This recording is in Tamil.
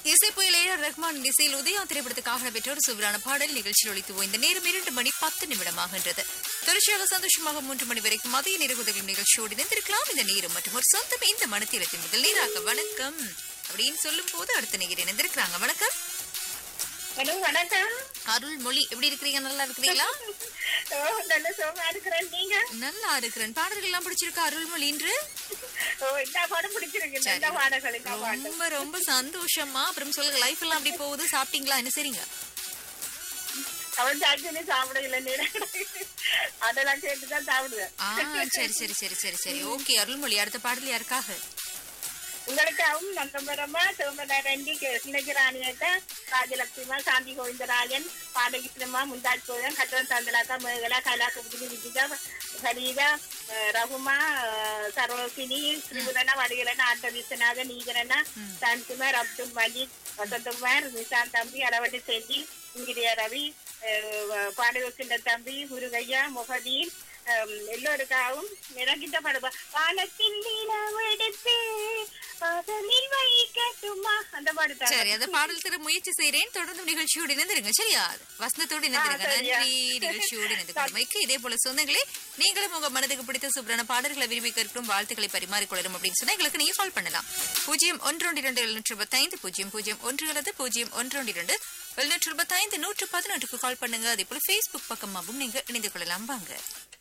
இசை புயல் ஏஆர் ரஹ்மான் இசையில் உதயா திரைப்படத்துக்காக பெற்ற ஒரு சுவரான பாடல் நிகழ்ச்சியில் ஒழித்து இந்த நேரம் இரண்டு மணி பத்து நிமிடமாகின்றது தொடர்ச்சியாக சந்தோஷமாக மூன்று மணி வரைக்கும் மதிய நிறகுதவி நிகழ்ச்சியோடு இணைந்திருக்கலாம் இந்த நேரம் மற்றும் ஒரு சொந்தம் இந்த மனத்திலத்தின் முதல் நேராக வணக்கம் அப்படின்னு சொல்லும் போது அடுத்த நேரம் இணைந்திருக்கிறாங்க வணக்கம் ஹலோ வணக்கம் அருள் மொழி எப்படி இருக்கிறீங்க நல்லா இருக்கிறீங்களா ஓ நல்ல சோமா இருக்கிறேன் நீங்க நல்லா இருக்கிறேன் பாடல்கள் எல்லாம் பிடிச்சிருக்கா அருள்மொழி என்று ஓ இந்த பாடம் பிடிச்சிருக்கு நல்ல பாடங்கள் இந்த பாடம் ரொம்ப ரொம்ப சந்தோஷமா அப்புறம் சொல்லுங்க லைஃப் எல்லாம் அப்படி போகுது சாப்பிட்டீங்களா என்ன சரிங்க அவன் சாட்சினே சாப்பிட இல்லை நீ அதெல்லாம் கேட்டுதான் சாப்பிடுவேன் ஆ சரி சரி சரி சரி சரி ஓகே அருள்மொழி அடுத்த பாடல் யாருக்காக உங்களுக்காகவும் நந்தபுரமா சோமனாரண்டி சின்னஜி ராணியக்கா ராஜலட்சுமா சாந்தி கோவிந்தராஜன் பாடகிருஷ்ணமா முந்தாஜ் கோயம் கட்டவன் சாந்தலாக்கா மேகலா கலா குப்தி விஜிதா ஹரீதா அஹ், ரகுமா அஹ், சரோசினி ஸ்ரீபுரனா வடிகலனா ஆட்ட விஸ்வநாதன் ஈகரனா சாந்த்குமார் அப்துல் மஜீத் வசந்தகுமார் நிசாந்த் தம்பி அளவட்டி செஞ்சி இங்கிரியா ரவி அஹ், பாடகிருஷ்ண தம்பி முருகையா முகதீன் அஹ், எல்லோருக்காகவும் நிறங்கிட்ட படுவா வானத்தில் நிலவெடுத்து பாதலில் வைக்கட்டுமா அந்த பாடு தான். சரி அந்த பாடல் தர முயற்சி செய்றேன் தொடர்ந்து நிகழ்ச்சியோடு இணைந்திருங்க சரியா வசந்தத்தோடு இணைந்திருங்க ஆ, சரியா. நன்றி நிகழ்ச்சியோடு இணைந்து கொள்மைக்கு இதே போல சொந்தங்களே நீங்களும் உங்க மனதுக்கு பிடித்த சூப்பரான பாடல்களை விரும்பி கேட்கும் வாழ்த்துக்களை பரிமாறிக்கொள்ளணும் அப்படின்னு சொன்னா எங்களுக்கு நீங்க கால் பண்ணலாம் பூஜ்ஜியம் ஒன்று ஒன்று இரண்டு எழுநூற்று இருபத்தைந்து பூஜ்ஜியம் பூஜ்ஜியம் ஒன்று அல்லது பூஜ்ஜியம் ஒன்று ஒன்று இரண்டு எழுநூற்று இருபத்தைந்து நூற்று பதினொன்றுக்கு கால் பண்ணுங்க அதே போல Facebook பக்கமாகவும் நீங்க இணைந்து கொள்ளலாம் வாங்க